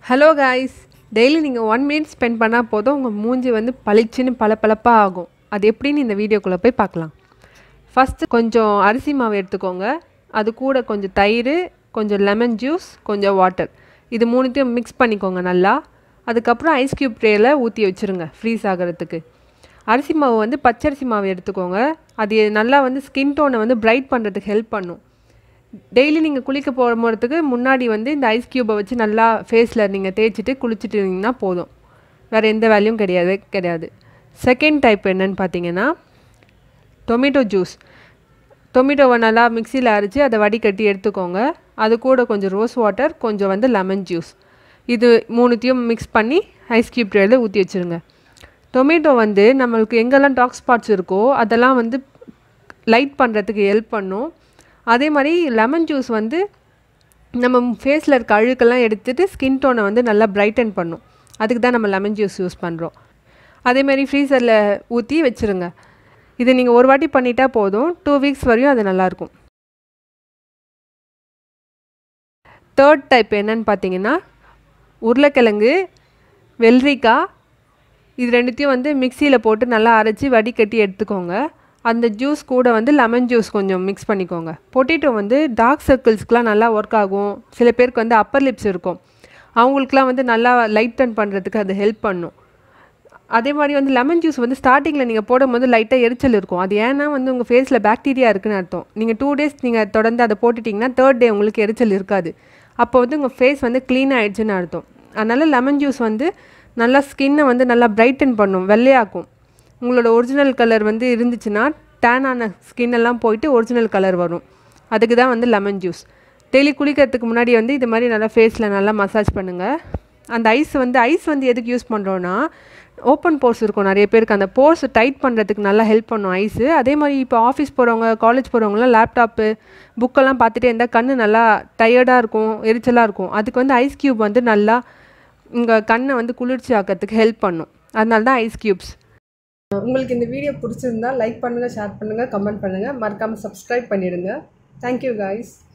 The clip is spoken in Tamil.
ஹலோ காய்ஸ் டெய்லி நீங்கள் ஒன் மினிட் ஸ்பெண்ட் பண்ணால் போதும் உங்கள் மூஞ்சி வந்து பளிச்சுன்னு பளபளப்பாக ஆகும் அது எப்படின்னு இந்த வீடியோக்குள்ளே போய் பார்க்கலாம் ஃபஸ்ட்டு கொஞ்சம் அரிசி மாவு எடுத்துக்கோங்க அது கூட கொஞ்சம் தயிர் கொஞ்சம் லெமன் ஜூஸ் கொஞ்சம் வாட்டர் இது மூணுத்தையும் மிக்ஸ் பண்ணிக்கோங்க நல்லா அதுக்கப்புறம் ஐஸ் க்யூப் ட்ரேயில் ஊற்றி வச்சுருங்க ஃப்ரீஸ் ஆகிறதுக்கு அரிசி மாவு வந்து பச்சரிசி மாவு எடுத்துக்கோங்க அது நல்லா வந்து ஸ்கின் டோனை வந்து பிரைட் பண்ணுறதுக்கு ஹெல்ப் பண்ணும் டெய்லி நீங்கள் குளிக்க போகிறதுக்கு முன்னாடி வந்து இந்த ஐஸ் க்யூபை வச்சு நல்லா ஃபேஸில் நீங்கள் தேய்ச்சிட்டு குளிச்சுட்டுங்கன்னா போதும் வேறு எந்த வேலையும் கிடையாது கிடையாது செகண்ட் டைப் என்னன்னு பார்த்தீங்கன்னா டொமேட்டோ ஜூஸ் டொமேட்டோவை நல்லா மிக்சியில் அரைச்சி அதை வடிகட்டி எடுத்துக்கோங்க அது கூட கொஞ்சம் ரோஸ் வாட்டர் கொஞ்சம் வந்து லெமன் ஜூஸ் இது மூணுத்தையும் மிக்ஸ் பண்ணி ஐஸ் க்யூப் ட்ரேயில் ஊற்றி வச்சுருங்க டொமேட்டோ வந்து நம்மளுக்கு எங்கெல்லாம் டாக் ஸ்பாட்ஸ் இருக்கோ அதெல்லாம் வந்து லைட் பண்ணுறதுக்கு ஹெல்ப் பண்ணும் அதே மாதிரி லெமன் ஜூஸ் வந்து நம்ம ஃபேஸில் இருக்க அழுக்கெல்லாம் எடுத்துகிட்டு ஸ்கின் டோனை வந்து நல்லா பிரைட்டன் பண்ணும் அதுக்கு தான் நம்ம லெமன் ஜூஸ் யூஸ் பண்ணுறோம் அதேமாதிரி ஃப்ரீசரில் ஊற்றி வச்சுருங்க இது நீங்கள் ஒரு வாட்டி பண்ணிட்டா போதும் டூ வீக்ஸ் வரையும் அது நல்லாயிருக்கும் தேர்ட் டைப் என்னன்னு பார்த்தீங்கன்னா உருளைக்கிழங்கு வெள்ளரிக்காய் இது ரெண்டுத்தையும் வந்து மிக்சியில் போட்டு நல்லா அரைச்சி வடிகட்டி எடுத்துக்கோங்க அந்த ஜூஸ் கூட வந்து லெமன் ஜூஸ் கொஞ்சம் மிக்ஸ் பண்ணிக்கோங்க பொட்டேட்டோ வந்து டார்க் சர்க்கிள்ஸ்க்கெலாம் நல்லா ஒர்க் ஆகும் சில பேருக்கு வந்து அப்பர் லிப்ஸ் இருக்கும் அவங்களுக்குலாம் வந்து நல்லா லைட்டன் பண்ணுறதுக்கு அது ஹெல்ப் பண்ணும் அதே மாதிரி வந்து லெமன் ஜூஸ் வந்து ஸ்டார்டிங்கில் நீங்கள் போடும்போது லைட்டாக எரிச்சல் இருக்கும் அது ஏன்னா வந்து உங்கள் ஃபேஸில் பாக்டீரியா இருக்குன்னு அர்த்தம் நீங்கள் டூ டேஸ் நீங்கள் தொடர்ந்து அதை போட்டுட்டிங்கன்னா தேர்ட் டே உங்களுக்கு எரிச்சல் இருக்காது அப்போ வந்து உங்கள் ஃபேஸ் வந்து க்ளீன் ஆகிடுச்சுன்னு அர்த்தம் அதனால் லெமன் ஜூஸ் வந்து நல்லா ஸ்கின்னை வந்து நல்லா பிரைட்டன் பண்ணும் வெள்ளையாக்கும் உங்களோட ஒரிஜினல் கலர் வந்து இருந்துச்சுன்னா டேன் ஆன ஸ்கின் எல்லாம் போயிட்டு ஒரிஜினல் கலர் வரும் அதுக்கு தான் வந்து லெமன் ஜூஸ் டெய்லி குளிக்கிறதுக்கு முன்னாடி வந்து இது மாதிரி நல்லா ஃபேஸில் நல்லா மசாஜ் பண்ணுங்கள் அந்த ஐஸ் வந்து ஐஸ் வந்து எதுக்கு யூஸ் பண்ணுறோன்னா ஓப்பன் போர்ஸ் இருக்கும் நிறைய பேருக்கு அந்த போர்ஸ் டைட் பண்ணுறதுக்கு நல்லா ஹெல்ப் பண்ணும் ஐஸு அதே மாதிரி இப்போ ஆஃபீஸ் போகிறவங்க காலேஜ் போகிறவங்களாம் லேப்டாப்பு புக்கெல்லாம் பார்த்துட்டே இருந்தால் கண் நல்லா டயர்டாக இருக்கும் எரிச்சலாக இருக்கும் அதுக்கு வந்து ஐஸ் க்யூப் வந்து நல்லா உங்கள் கண்ணை வந்து குளிர்ச்சி ஆக்கிறதுக்கு ஹெல்ப் பண்ணும் அதனால தான் ஐஸ் க்யூப்ஸ் உங்களுக்கு இந்த வீடியோ பிடிச்சிருந்தா லைக் பண்ணுங்கள் ஷேர் பண்ணுங்கள் கமெண்ட் பண்ணுங்கள் மறக்காமல் சப்ஸ்கிரைப் பண்ணிடுங்க தேங்க்யூ காய்ஸ்